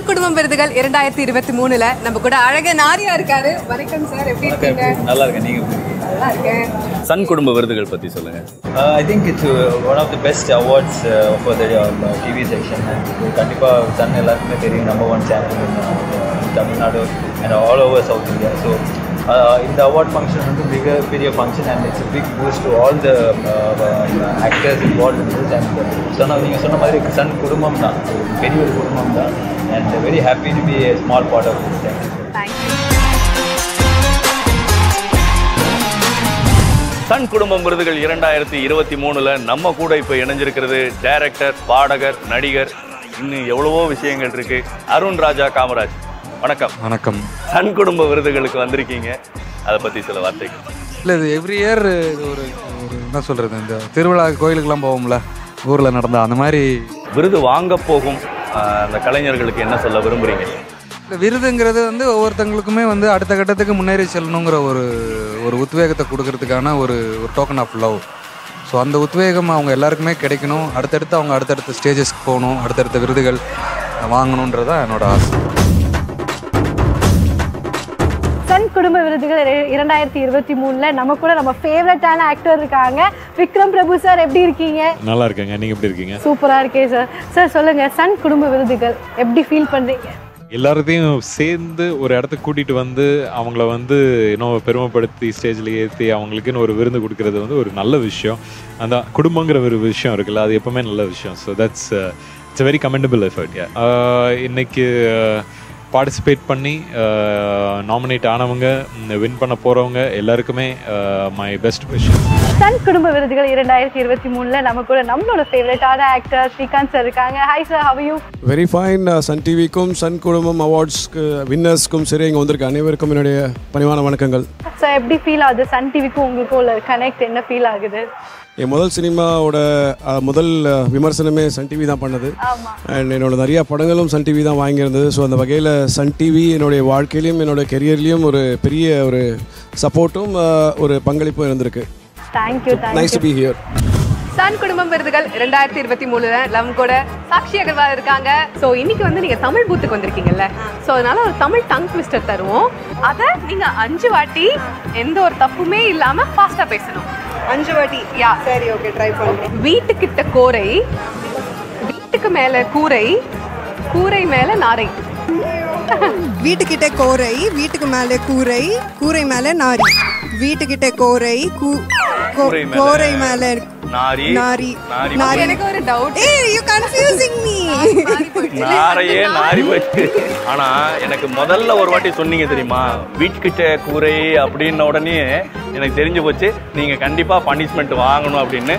Sun குடும்பம் விருதுகள் இரண்டாயிரத்தி இருபத்தி மூணுல நம்ம கூட அழக நாரியா இருக்காரு வணக்கம் சார் எப்படி இருக்கீங்க நல்லா இருக்கேன் நீங்க எப்படி இருக்கீங்க நல்லா இருக்கேன் சன் குடும்ப விருதுகள் பற்றி சொல்லுங்க I think it's one of the best awards for the TV section கண்டிப்பாக சன் எல்லாருக்குமே தெரியும் number one channel Tamil Nadu and all over south India so இந்த அவார்ட் ஃபங்க்ஷன் வந்து மிக பெரிய function and it's big boost to all the actors involve in this and சொன்ன நீங்கள் சொன்ன மாதிரி சன் குடும்பம் தான் ஒரு பெரிய ஒரு குடும்பம் தான் and very happy to be a small part of this thank you thank you Sun குடும்பம் விருதுகள் இரண்டாயிரத்தி இருபத்தி மூணுல நம்ம கூட இப்போ இணைஞ்சிருக்கிறது டைரக்டர் பாடகர் நடிகர் இன்னும் எவ்வளவோ விஷயங்கள் இருக்கு அருண் ராஜா காமராஜ் வணக்கம் வணக்கம் சன் குடும்ப விருதுகளுக்கு வந்திருக்கீங்க அதை பத்தி சில வார்த்தைகள் இல்லை இது எவ்ரி இயர் இது ஒரு ஒரு என்ன சொல்கிறது இந்த திருவிழா கோயிலுக்கெல்லாம் போவோம்ல ஊரில் நடந்தா அந்த மாதிரி விருது வாங்க போகும் ஆஹ், அந்த கலைஞர்களுக்கு என்ன சொல்ல விரும்புறீங்க இந்த விருதுங்கிறது வந்து ஒவ்வொருத்தங்களுக்குமே வந்து அடுத்த கட்டத்துக்கு முன்னேறி செல்லணுங்கிற ஒரு ஒரு உத்வேகத்தை கொடுக்கறதுக்கான ஒரு ஒரு டோக்கன் ஆஃப் லவ் ஸோ அந்த உத்வேகம் அவங்க எல்லாருக்குமே கிடைக்கணும் அடுத்தடுத்து அவங்க அடுத்தடுத்த ஸ்டேஜஸ்க்கு போகணும் அடுத்தடுத்த விருதுகள் வாங்கணுன்றதான் என்னோட ஆசை சன் குடும்ப விருதுகள் இர- இரண்டாயிரத்தி இருபத்தி மூணுல நம்ம கூட நம்ம ஃபேவரட்டான ஆக்டர் இருக்காங்க விக்ரம் பிரபு சார் எப்படி இருக்கீங்க நல்லா இருக்கேங்க நீங்க எப்படி இருக்கீங்க சூப்பரா இருக்கே சார் சார் சொல்லுங்க சன் குடும்ப விருதுகள் எப்படி ஃபீல் பண்றீங்க எல்லாத்தையும் சேர்ந்து ஒரு இடத்துக்கு கூட்டிட்டு வந்து அவங்கள வந்து இன்னும் பெருமைப்படுத்தி ஸ்டேஜில் ஏற்றி அவங்களுக்குன்னு ஒரு விருந்து கொடுக்கறது வந்து ஒரு நல்ல விஷயம் அந்த குடும்பங்கிற ஒரு விஷயம் இருக்குல்ல அது எப்பவுமே நல்ல விஷயம் so that's it's very commendable effort இன்னைக்கு பார்ட்டிசிபேட் பண்ணி நாமினேட் ஆனவங்க வின் பண்ண போகிறவங்க எல்லாருக்குமே மை பெஸ்ட் விஷயம் சன் குடும்ப விருதுகள் இரண்டாயிரத்தி இருபத்தி மூணுல நம்ம கூட நம்மளோட ஃபேவரட்டான ஆக்டர் ஸ்ரீகாந்த் சார் இருக்காங்க hi sir how very fine Sun டிவிக்கும் சன் குடும்பம் அவார்ட்ஸ்க்கு வின்னர்ஸ்க்கும் சரி இங்கே வந்திருக்க அனைவருக்கும் என்னுடைய பணிவான வணக்கங்கள் சார் எப்படி ஃபீல் ஆகுது சன் டிவிக்கும் உங்களுக்கும் உள்ள கனெக்ட் என்ன ஃபீல் ஆகுது என் முதல் சினிமாவோட அஹ், முதல் அஹ், விமர்சனமே சன் டிவி தான் பண்ணது ஆமா அண்ட் என்னோட நிறைய படங்களும் சன் டிவி தான் வாங்கியிருந்தது ஸோ அந்த வகையில் சன் டிவி என்னுடைய வாழ்க்கையிலையும் என்னோட கெரியர்லேயும் ஒரு பெரிய ஒரு சப்போர்ட்டும் ஒரு பங்களிப்பும் இருந்திருக்கு thank you nice to thank you be here Sun குடும்பம் விருதுகள் இரண்டாயிரத்தி இருபத்தி மூணுல நம்ம கூட சாக்ஷி அகர்வால் இருக்காங்க ஸோ இன்னைக்கு வந்து நீங்க தமிழ் பூத்துக்கு வந்திருக்கீங்கல்ல ஸோ அதனால ஒரு தமிழ் டங் ட்விஸ்டர் தருவோம் அதை நீங்க அஞ்சு வாட்டி எந்த ஒரு தப்புமே இல்லாம ஃபாஸ்டா பேசணும் அஞ்சு வாட்டி யா சரி ஓகே ட்ரை பண்றேன் வீட்டுக்கிட்ட கோரை வீட்டுக்கு மேல கூரை கூரை மேல நாரை வீட்டுக்கிட்ட கோரை வீட்டுக்கு மேலே கூரை கூரை மேலே நாரி வீட்டுக்கிட்ட கோரை கூ- கோ- கூரை மேல கோரை மேலே நாரி நாரி நாரி நாரி எனக்கு ஒரு டவுட் ஏய் யூ கன்ஃபியூசிங் மீ நாரையே நாரி போச்சு ஆனா எனக்கு முதல்ல ஒரு வாட்டி சொன்னீங்க தெரியுமா வீட்டுக்கிட்ட கூரை அப்படின்ன உடனே எனக்கு தெரிஞ்சு போச்சு நீங்க கண்டிப்பா பனிஷ்மெண்ட் வாங்கணும் அப்படின்னு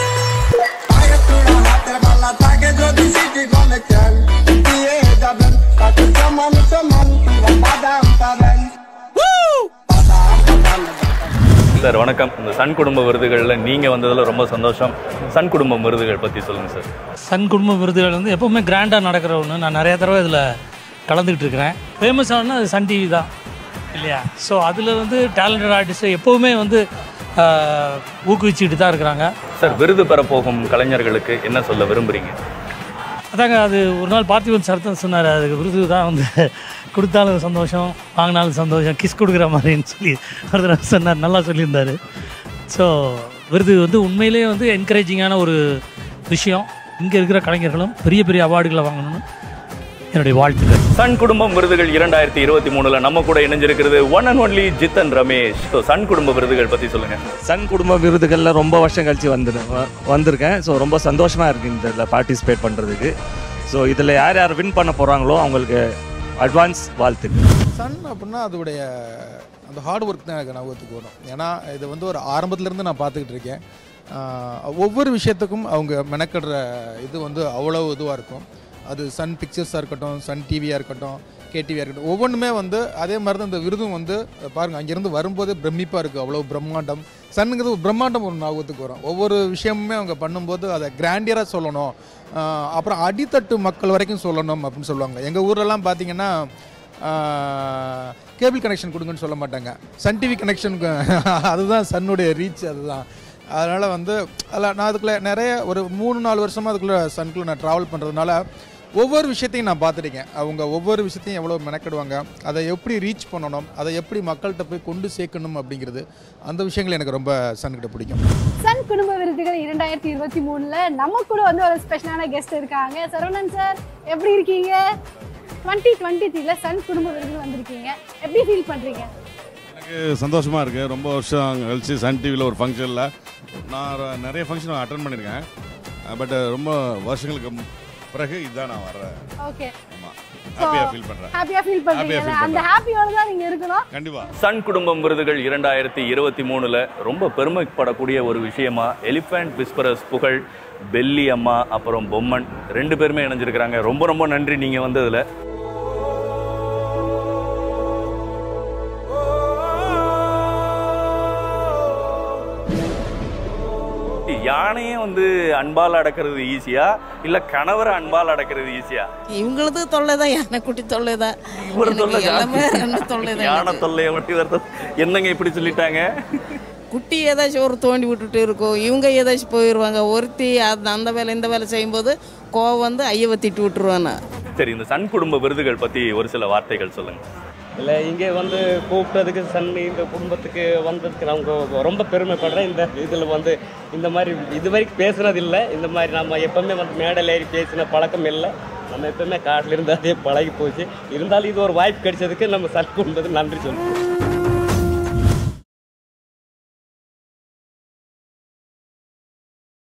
சார் வணக்கம் இந்த சன் குடும்ப விருதுகளில் நீங்க வந்ததுல ரொம்ப சந்தோஷம் சன் குடும்பம் விருதுகள் பத்தி சொல்லுங்க சார் சன் குடும்ப விருதுகள் வந்து எப்போவுமே கிராண்டாக நடக்கிற ஒன்று நான் நிறைய தடவை இதில் கலந்துக்கிட்டு இருக்கிறேன் ஃபேமஸ் ஆனால் அது சன் டிவி தான் இல்லையா ஸோ அதில் வந்து டேலண்டட் ஆர்டிஸ்ட்டை எப்போவுமே வந்து ஆஹ், ஊக்குவிச்சுக்கிட்டு தான் இருக்கிறாங்க சார் விருது பெற போகும் கலைஞர்களுக்கு என்ன சொல்ல விரும்புறீங்க அதாங்க அது ஒரு நாள் பார்த்திபன் சார் தான் சொன்னார் அதுக்கு விருது தான் வந்து கொடுத்தாலும் சந்தோஷம் வாங்கினாலும் சந்தோஷம் கிஸ் கொடுக்குற மாதிரின்னு சொல்லி ஒரு தடவை சொன்னார் நல்லா சொல்லியிருந்தார் ஸோ விருது வந்து உண்மையிலேயே வந்து என்கரேஜிங்கான ஒரு விஷயம் இங்கே இருக்கிற கலைஞர்களும் பெரிய பெரிய அவார்டுகளை வாங்கணும்னு என்னுடைய வாழ்த்துக்கள் சன் குடும்பம் விருதுகள் இரண்டாயிரத்தி இருபத்தி மூணுல நம்ம கூட இணைஞ்சிருக்கிறது one and only Jithan Ramesh so Sun குடும்ப விருதுகள் பத்தி சொல்லுங்க சன் குடும்ப விருதுகளில் ரொம்ப வருஷம் கழிச்சு வந்து வந்திருக்கேன் ஸோ ரொம்ப சந்தோஷமாக இருக்குது இந்த இதில் பார்ட்டிசிபேட் பண்ணுறதுக்கு ஸோ இதில் யார் யார் வின் பண்ண போகிறாங்களோ அவங்களுக்கு அட்வான்ஸ் வாழ்த்துக்கள் சன் அப்படின்னா அதோடைய அந்த ஹார்ட் ஒர்க் தான் எனக்கு ஞாபகத்துக்கு வரும் ஏன்னா இது வந்து ஒரு ஆரம்பத்துலேருந்து நான் பார்த்துக்கிட்டு இருக்கேன் ஆஹ் ஒவ்வொரு விஷயத்துக்கும் அவங்க மெனக்கிடுற இது வந்து அவ்வளோ இதுவாக இருக்கும் அது சன் பிக்சர்ஸாக இருக்கட்டும் சன் டிவியாக இருக்கட்டும் கேடிவியாக இருக்கட்டும் ஒவ்வொன்றுமே வந்து அதே மாதிரி தான் இந்த விருதும் வந்து பாருங்கள் அங்கேருந்து வரும்போதே பிரமிப்பாக இருக்குது அவ்வளோ பிரம்மாண்டம் சன்னுங்கிறது ஒரு பிரம்மாண்டம் ஒரு ஞாபகத்துக்கு வரும் ஒவ்வொரு விஷயமுமே அவங்க பண்ணும்போது அதை கிராண்டியராக சொல்லணும் ஆஹ் அப்புறம் அடித்தட்டு மக்கள் வரைக்கும் சொல்லணும் அப்படின்னு சொல்லுவாங்க எங்கள் ஊர்லலாம் பார்த்தீங்கன்னா கேபிள் கனெக்ஷன் கொடுங்கன்னு சொல்ல மாட்டாங்க சன் டிவி கனெக்ஷனுக்கு அதுதான் சன்னுடைய ரீச் அதுதான் அதனால் வந்து அதில் நான் அதுக்குள்ளே நிறைய ஒரு மூணு நாலு வருஷமாக அதுக்குள்ளே சன்குள்ளே நான் ட்ராவல் பண்ணுறதுனால ஒவ்வொரு விஷயத்தையும் நான் பார்த்துருக்கேன் அவங்க ஒவ்வொரு விஷயத்தையும் எவ்வளோ மெனக்கிடுவாங்க அதை எப்படி ரீச் பண்ணணும் அதை எப்படி மக்கள்கிட்ட போய் கொண்டு சேர்க்கணும் அப்படிங்கிறது அந்த விஷயங்கள் எனக்கு ரொம்ப சன்கிட்ட பிடிக்கும் சன் குடும்ப விருதுகள் இரண்டாயிரத்தி இருபத்தி மூணுல நம்ம கூட வந்து ஒரு ஸ்பெஷலான கெஸ்ட் இருக்காங்க சரவணன் சார் எப்படி இருக்கீங்க டுவெண்ட்டி டுவெண்ட்டி த்ரீல சன் குடும்ப விருதுகள் வந்திருக்கீங்க எப்படி ஃபீல் பண்றீங்க எனக்கு சந்தோஷமாக இருக்குது ரொம்ப வருஷம் கழிச்சு சன் டிவியில் ஒரு ஃபங்க்ஷனில் நான் ர- நிறைய ஃபங்க்ஷன் அட்டன் பண்ணியிருக்கேன் பட் ரொம்ப வருஷங்களுக்கு மு- பிறகு இதுதான் நான் வர்றேன் ஓகே ஆமாம் ஹாப்பியாக ஃபீல் பண்ணுறேன் ஹாப்பியா ஃபீல் Happy-ஆ பண்றீங்க feel அந்த பண்றேன். ஹாப்பியோட தான் நீங்க இருக்கணும் கண்டிப்பாக சன் குடும்பம் விருதுகள் இரண்டாயிரத்தி இருபத்தி மூணுல ரொம்ப பெருமைப்படக்கூடிய ஒரு விஷயமா எலிஃபண்ட் விஸ்பரஸ் புகழ் பெல்லி அம்மா அப்புறம் பொம்மன் ரெண்டு பேருமே இணைஞ்சிருக்கிறாங்க ரொம்ப ரொம்ப நன்றி நீங்க வந்ததுல யானையே வந்து அன்பால் அடக்கிறது ஈஸியா இல்ல கணவரை அன்பால் அடக்கிறது ஈஸியா இவங்களது தொல்லை தான் யானை குட்டி தொல்லை தான் ஒரு எனக்கு தொல்லை எல்லாமே என்ன தொல்லை தான் யானை தொல்லையை மட்டும் வருது என்னங்க இப்படி சொல்லிட்டாங்க குட்டி ஏதாச்சும் ஒரு தோண்டி விட்டுட்டு இருக்கும் இவங்க ஏதாச்சும் போயிடுவாங்க ஒருத்தி அது அந்த வேலை இந்த வேலை செய்யும்போது கோவம் வந்து ஐயவை திட்டு விட்டுருவானா சரி இந்த சன் குடும்ப விருதுகள் பத்தி ஒரு சில வார்த்தைகள் சொல்லுங்க இல்லை இங்கே வந்து கூப்பிட்டதுக்கு சன் இந்த குடும்பத்துக்கு வந்ததுக்கு நான் ரொம்ப பெருமைப்படுறேன் இந்த இதில் வந்து இந்த மாதிரி இது வரைக்கும் பேசுனது இல்லை இந்த மாதிரி நம்ம எப்பவுமே வந்து மேடையில் ஏறி பேசின பழக்கம் இல்லை நம்ம எப்பவுமே காட்டில் இருந்து அதே பழகி போச்சு இருந்தாலும் இது ஒரு வாய்ப்பு கிடைச்சதுக்கு நம்ம சன் குடும்பத்துக்கு நன்றி சொல்லுவோம்